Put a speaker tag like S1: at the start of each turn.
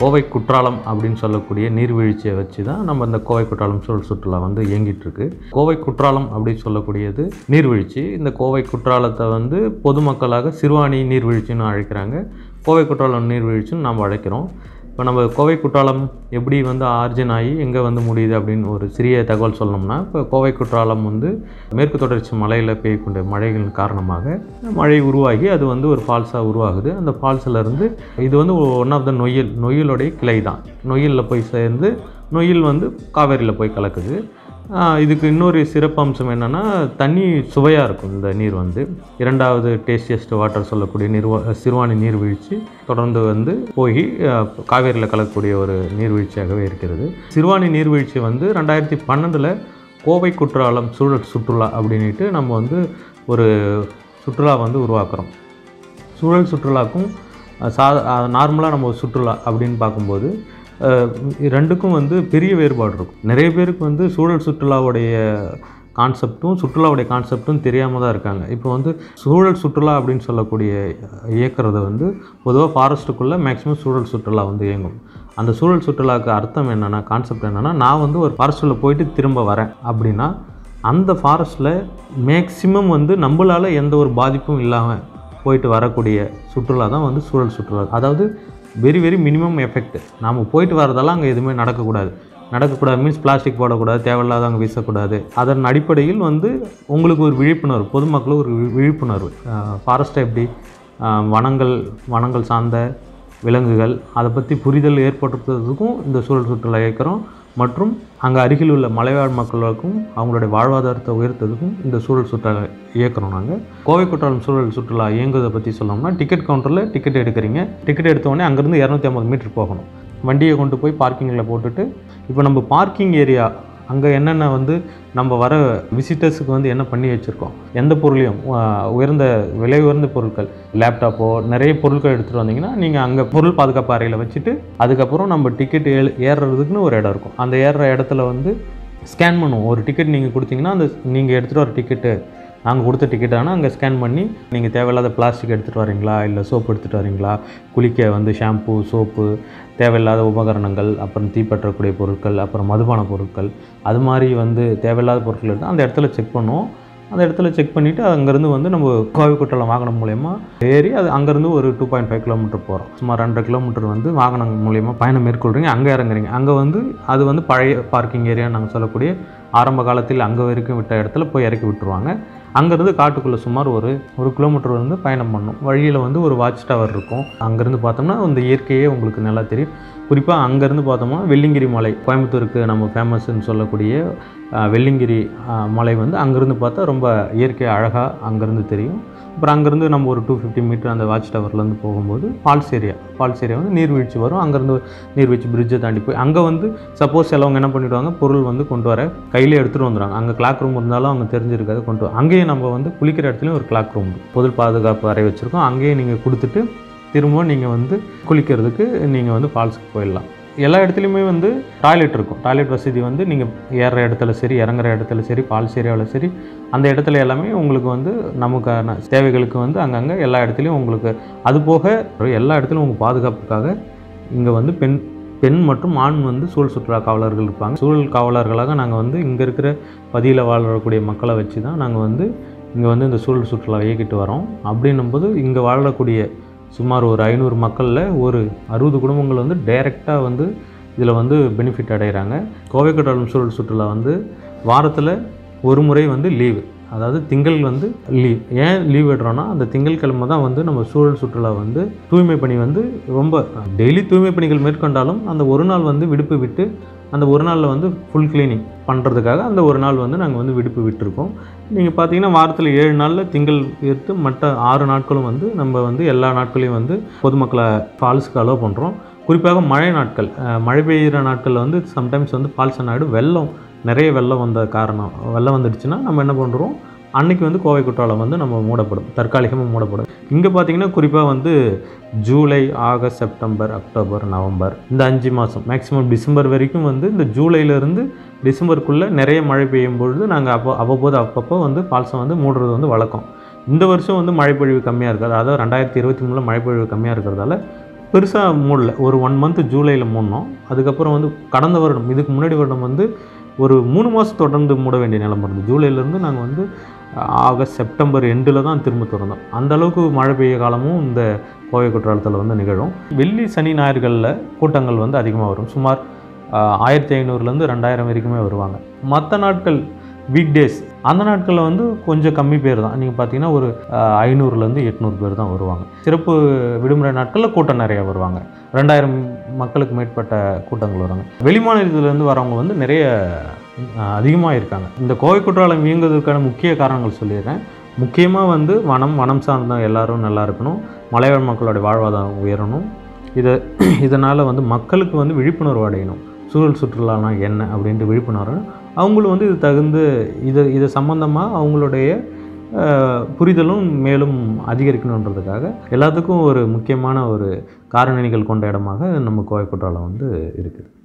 S1: கோவை குற்றாலம் அப்படின்னு சொல்லக்கூடிய நீர்வீழ்ச்சியை வச்சு தான் நம்ம இந்த கோவை குற்றாலம் சுழல் சுற்றுலா வந்து இயங்கிட்டு இருக்கு கோவை குற்றாலம் அப்படின்னு சொல்லக்கூடியது நீர்வீழ்ச்சி இந்த கோவை குற்றாலத்தை வந்து பொதுமக்களாக சிறுவாணி நீர்வீழ்ச்சின்னு அழைக்கிறாங்க கோவை குற்றாலம் நீர்வீழ்ச்சின்னு நாம் அழைக்கிறோம் இப்போ நம்ம கோவை குற்றாலம் எப்படி வந்து ஆர்ஜின் ஆகி எங்கே வந்து முடியுது அப்படின்னு ஒரு சிறிய தகவல் சொல்லணும்னா இப்போ கோவை குற்றாலம் வந்து மேற்கு தொடர்ச்சி மலையில் பெய்யக்கூடிய மழைகளின் காரணமாக மழை உருவாகி அது வந்து ஒரு ஃபால்ஸாக உருவாகுது அந்த ஃபால்ஸில் இருந்து இது வந்து ஒன் ஆஃப் த நொய்யல் நொய்யலுடைய கிளை தான் நொய்யலில் போய் சேர்ந்து நொய்யல் வந்து காவேரியில் போய் கலக்குது ஆஹ் இதுக்கு இன்னொரு சிறப்பம்சம் என்னென்னா தண்ணி சுவையாக இருக்கும் இந்த நீர் வந்து இரண்டாவது டேஸ்டியஸ்ட் வாட்டர் சொல்லக்கூடிய நீர்வா சிறுவாணி நீர்வீழ்ச்சி தொடர்ந்து வந்து போய் ஆஹ் காவேரியில் கலக்கக்கூடிய ஒரு நீர்வீழ்ச்சியாகவே இருக்கிறது சிறுவாணி நீர்வீழ்ச்சி வந்து ரெண்டாயிரத்தி பன்னெண்டில் கோவை குற்றாலம் சூழல் சுற்றுலா அப்படின்ட்டு நம்ம வந்து ஒரு சுற்றுலா வந்து உருவாக்குறோம் சூழல் சுற்றுலாக்கும் அஹ், சா நார்மலாக நம்ம ஒரு சுற்றுலா அப்படின்னு பார்க்கும்போது அஹ், ரெண்டுக்கும் வந்து பெரிய வேறுபாடு இருக்கும் நிறைய பேருக்கு வந்து சூழல் சுற்றுலாவுடைய கான்செப்ட்டும் சுற்றுலாவுடைய கான்செப்ட்டும் தெரியாமல் தான் இருக்காங்க இப்போ வந்து சூழல் சுற்றுலா அப்படின்னு சொல்லக்கூடிய இயக்குறது வந்து பொதுவாக ஃபாரஸ்ட்டுக்குள்ளே மேக்ஸிமம் சூழல் சுற்றுலா வந்து இயங்கும் அந்த சூழல் சுற்றுலாவுக்கு அர்த்தம் என்னென்னா கான்செப்ட் என்னென்னா நான் வந்து ஒரு ஃபாரஸ்ட்டில் போயிட்டு திரும்ப வரேன் அப்படின்னா அந்த ஃபாரஸ்ட்டில் மேக்ஸிமம் வந்து நம்மளால் எந்த ஒரு பாதிப்பும் இல்லாமல் போயிட்டு வரக்கூடிய சுற்றுலா தான் வந்து சூழல் சுற்றுலா அதாவது வெரி வெரி மினிமம் எஃபெக்ட் நாம் போயிட்டு வரதெல்லாம் அங்கே எதுவுமே நடக்கக்கூடாது நடக்கக்கூடாது மீன்ஸ் பிளாஸ்டிக் போடக்கூடாது தேவையில்லாத அங்கே வீசக்கூடாது அதன் அடிப்படையில் வந்து உங்களுக்கு ஒரு விழிப்புணர்வு பொதுமக்களுக்கு ஒரு வி- விழிப்புணர்வு ஃபாரஸ்ட்டை எப்படி ஆஹ் வனங்கள் வனங்கள் சார்ந்த விலங்குகள் அதை பற்றி புரிதல் ஏற்படுத்துறதுக்கும் இந்த சூழல் சுற்றுலா இயக்கிறோம் மற்றும் அங்கே அருகில் உள்ள மலைவாழ் மக்களுக்கும் அவங்களுடைய வாழ்வாதாரத்தை உயர்த்ததுக்கும் இந்த சூழல் சுற்றுலா இயக்குறோம் நாங்கள் கோவை குற்றாலம் சூழல் சுற்றுலா இயங்குவதை பற்றி சொல்லணும்னா டிக்கெட் கவுண்டரில் டிக்கெட் எடுக்கிறீங்க டிக்கெட் எடுத்த உடனே அங்கேருந்து இரநூத்தி ஐம்பது மீட்டர் போகணும் வண்டியை கொண்டு போய் பார்க்கிங்கில் போட்டுட்டு இப்போ நம்ம பார்க்கிங் ஏரியா அங்கே என்னென்ன வந்து நம்ம வர விசிட்டர்ஸுக்கு வந்து என்ன பண்ணி வச்சுருக்கோம் எந்த பொருளையும் ஆஹ், உயர்ந்த விலை உயர்ந்த பொருட்கள் லேப்டாப்போ நிறைய பொருட்கள் எடுத்துகிட்டு வந்தீங்கன்னா நீங்கள் அங்கே பொருள் பாதுகாப்பு அறையில் வச்சுட்டு அதுக்கப்புறம் நம்ம டிக்கெட் ஏ ஏறுறதுக்குன்னு ஒரு இடம் இருக்கும் அந்த ஏறுற இடத்துல வந்து ஸ்கேன் பண்ணுவோம் ஒரு டிக்கெட் நீங்கள் கொடுத்தீங்கன்னா அந்த நீங்கள் எடுத்துகிட்டு வர டிக்கெட்டு நாங்கள் கொடுத்த டிக்கெட் ஆனால் அங்கே ஸ்கேன் பண்ணி நீங்கள் தேவையில்லாத பிளாஸ்டிக் எடுத்துகிட்டு வரீங்களா இல்லை சோப்பு எடுத்துகிட்டு வரீங்களா குளிக்க வந்து ஷாம்பு சோப்பு தேவையில்லாத உபகரணங்கள் அப்புறம் தீப்பற்றக்கூடிய பொருட்கள் அப்புறம் மதுபான பொருட்கள் அது மாதிரி வந்து தேவையில்லாத பொருட்கள் எடுத்தால் அந்த இடத்துல செக் பண்ணுவோம் அந்த இடத்துல செக் பண்ணிவிட்டு அங்கேருந்து வந்து நம்ம கோவை குற்றாலம் வாகனம் மூலயமா ஏறி அது அங்கேருந்து ஒரு டூ பாயிண்ட் ஃபைவ் கிலோமீட்டர் போகிறோம் சுமார் ரெண்டரை கிலோமீட்டர் வந்து வாகனம் மூலயமா பயணம் மேற்கொள்கிறீங்க அங்கே இறங்குறீங்க அங்கே வந்து அது வந்து பழைய பார்க்கிங் ஏரியா நாங்கள் சொல்லக்கூடிய ஆரம்ப காலத்தில் அங்கே வரைக்கும் விட்ட இடத்துல போய் இறக்கி விட்டுருவாங்க அங்கேருந்து காட்டுக்குள்ளே சுமார் ஒரு ஒரு கிலோமீட்டர் வந்து பயணம் பண்ணும் வழியில் வந்து ஒரு வாட்ச் டவர் இருக்கும் அங்கேருந்து பார்த்தோம்னா அந்த இயற்கையே உங்களுக்கு நல்லா தெரியும் குறிப்பாக அங்கேருந்து பார்த்தோம்னா வெள்ளிங்கிரி மலை கோயம்புத்தூருக்கு நம்ம ஃபேமஸ்ன்னு சொல்லக்கூடிய அஹ், வெள்ளிங்கிரி அஹ், மலை வந்து அங்கேருந்து பார்த்தா ரொம்ப இயற்கை அழகாக அங்கேருந்து தெரியும் அப்புறம் அங்கேருந்து நம்ம ஒரு டூ ஃபிஃப்டி மீட்டர் அந்த வாட்ச் டவர்லேருந்து போகும்போது ஃபால்ஸ் ஏரியா ஃபால்ஸ் ஏரியா வந்து நீர்வீழ்ச்சி வரும் அங்கேருந்து நீர்வீழ்ச்சி பிரிட்ஜை தாண்டி போய் அங்கே வந்து சப்போஸ் சிலவங்க என்ன பண்ணிடுவாங்க பொருள் வந்து கொண்டு வர கையிலே எடுத்துகிட்டு வந்துடுவாங்க அங்கே கிளாக் ரூம் இருந்தாலும் அவங்க தெரிஞ்சிருக்காது கொண்டு வர அங்கேயும் நம்ம வந்து குளிக்கிற இடத்துலையும் ஒரு கிளாக் ரூம் பொது பாதுகாப்பு அறை வச்சுருக்கோம் அங்கேயே நீங்கள் கொடுத்துட்டு திரும்பவும் நீங்கள் வந்து குளிக்கிறதுக்கு நீங்கள் வந்து ஃபால்ஸுக்கு போயிடலாம் எல்லா இடத்துலையுமே வந்து டாய்லெட் இருக்கும் டாய்லெட் வசதி வந்து நீங்கள் ஏறுற இடத்துல சரி இறங்குற இடத்துல சரி ஃபால்ஸ் ஏரியாவில் சரி அந்த இடத்துல எல்லாமே உங்களுக்கு வந்து நமக்கான தேவைகளுக்கு வந்து அங்கங்கே எல்லா இடத்துலையும் உங்களுக்கு அது போக எல்லா இடத்துலையும் உங்கள் பாதுகாப்புக்காக இங்கே வந்து பெண் பெண் மற்றும் ஆண் வந்து சூழல் சுற்றுலா காவலர்கள் இருப்பாங்க சூழல் காவலர்களாக நாங்கள் வந்து இங்கே இருக்கிற பதியில் வாழக்கூடிய மக்களை வச்சு தான் நாங்கள் வந்து இங்கே வந்து இந்த சூழல் சுற்றுலா இயக்கிட்டு வரோம் அப்படின்னும்போது இங்கே வாழக்கூடிய சுமார் ஒரு ஐநூறு மக்களில் ஒரு அறுபது குடும்பங்கள் வந்து டைரெக்டாக வந்து இதில் வந்து பெனிஃபிட் அடைகிறாங்க கோவை குற்றாலம் சூழல் சுற்றுலா வந்து வாரத்தில் ஒரு முறை வந்து லீவு அதாவது திங்கள் வந்து லீவ் ஏன் லீவ் விடுறோன்னா அந்த திங்கட்கிழமை தான் வந்து நம்ம சூழல் சுற்றுலா வந்து தூய்மை பணி வந்து ரொம்ப டெய்லி தூய்மை பணிகள் மேற்கொண்டாலும் அந்த ஒரு நாள் வந்து விடுப்பு விட்டு அந்த ஒரு நாளில் வந்து ஃபுல் க்ளீனிங் பண்ணுறதுக்காக அந்த ஒரு நாள் வந்து நாங்கள் வந்து விடுப்பு விட்டுருக்கோம் நீங்கள் பார்த்தீங்கன்னா வாரத்தில் ஏழு நாளில் திங்கள் எடுத்து மற்ற ஆறு நாட்களும் வந்து நம்ம வந்து எல்லா நாட்களையும் வந்து பொதுமக்களை ஃபால்ஸுக்கு அலோவ் பண்ணுறோம் குறிப்பாக மழை நாட்கள் அஹ், மழை பெய்கிற நாட்களில் வந்து சம்டைம்ஸ் வந்து ஃபால்ஸ் ஆகிடும் வெள்ளம் நிறைய வெள்ளம் வந்த காரணம் வெள்ளம் வந்துடுச்சுன்னா நம்ம என்ன பண்ணுறோம் அன்னைக்கு வந்து கோவை குற்றாலம் வந்து நம்ம மூடப்படும் தற்காலிகமாக மூடப்படும் இங்கே பார்த்தீங்கன்னா குறிப்பாக வந்து July August September October November இந்த அஞ்சு மாதம் மேக்ஸிமம் டிசம்பர் வரைக்கும் வந்து இந்த ஜூலையிலேருந்து டிசம்பருக்குள்ளே நிறைய மழை பெய்யும் பொழுது நாங்கள் அப்போ அவ்வப்போது அப்பப்போ வந்து ஃபால்ஸை வந்து மூடுறது வந்து வழக்கம் இந்த வருஷம் வந்து மழைப்பொழிவு கம்மியாக இருக்காது அதாவது ரெண்டாயிரத்தி இருபத்தி மூணில் மழைப்பொழிவு கம்மியாக இருக்கிறதால பெருசாக மூடல ஒரு ஒன் மந்த் ஜூலையில் மூடினோம் அதுக்கப்புறம் வந்து கடந்த வருடம் இதுக்கு முன்னாடி வருடம் வந்து ஒரு மூணு மாதம் தொடர்ந்து மூட வேண்டிய நிலைமை இருந்தது ஜூலைலேருந்து நாங்கள் வந்து ஆகஸ்ட் செப்டம்பர் எண்டில் தான் திரும்ப திறந்தோம் அந்த அளவுக்கு மழை பெய்ய காலமும் இந்த கோவை குற்றாலத்தில் வந்து நிகழும் வெள்ளி சனி ஞாயிறுகளில் கூட்டங்கள் வந்து அதிகமாக வரும் சுமார் ஆயிரத்தி ஐநூறுலேருந்து ரெண்டாயிரம் வரைக்குமே வருவாங்க மற்ற நாட்கள் வீக் டேஸ் அந்த நாட்களில் வந்து கொஞ்சம் கம்மி பேர் தான் நீங்கள் பார்த்தீங்கன்னா ஒரு ஐநூறுலேருந்து எட்நூறு பேர் தான் வருவாங்க சிறப்பு விடுமுறை நாட்களில் கூட்டம் நிறையா வருவாங்க ரெண்டாயிரம் மக்களுக்கு மேற்பட்ட கூட்டங்கள் வருவாங்க வெளிமாநிலத்திலேருந்து வரவங்க வந்து நிறைய அதிகமாக இருக்காங்க இந்த கோவை குற்றாலம் இயங்குவதற்கான முக்கிய காரணங்கள் சொல்லிடுறேன் முக்கியமாக வந்து வனம் வனம் சார்ந்த எல்லாரும் நல்லா இருக்கணும் மலைவாழ் மக்களோட வாழ்வாதாரம் உயரணும் இதை இதனால் வந்து மக்களுக்கு வந்து விழிப்புணர்வு அடையணும் சூழல் சுற்றுலானா என்ன அப்படின்ட்டு விழிப்புணர்வு அவங்களும் வந்து இது தகுந்து இது இது சம்மந்தமாக அவங்களுடைய அஹ், புரிதலும் மேலும் அதிகரிக்கணுன்றதுக்காக எல்லாத்துக்கும் ஒரு முக்கியமான ஒரு காரணிகள் கொண்ட இடமாக நம்ம கோவை குற்றாலம் வந்து இருக்குது